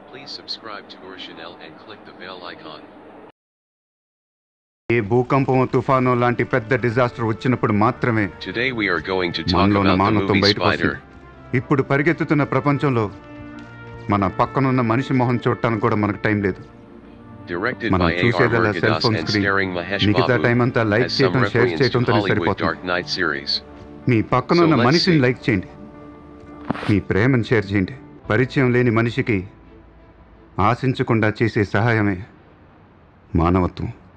Please subscribe to our channel and click the bell icon. ఏ భూకంపం తుఫాను లాంటి పెద్ద డిజాస్టర్ వచ్చినప్పుడు మాత్రమే Today we are going to talk మనలో ఉన్న about the మానవత్వం movie బయటకు Spider. వస్తుంది ఇప్పుడు పరిగెత్తుతున్న ప్రపంచంలో మన పక్కనున్న మనిషి మొహం చూడటానికి కూడా మనకు టైం లేదు Directed మనం by A.R. చూసేదల్లా cell Murgadas phone and screen starring Mahesh మిగతా Babu టైం అంతా లైక్ as some చేయటం షేర్ reference to చేయటంతో Hollywood సరిపోతుంది Dark Knight series. మీ పక్కనున్న So let's మనిషిని see. లైక్ చేయండి మీ ప్రేమను షేర్ చేయండి పరిచయం లేని మనిషికి ఆశించకుండా చేసే సహాయమే మానవత్వం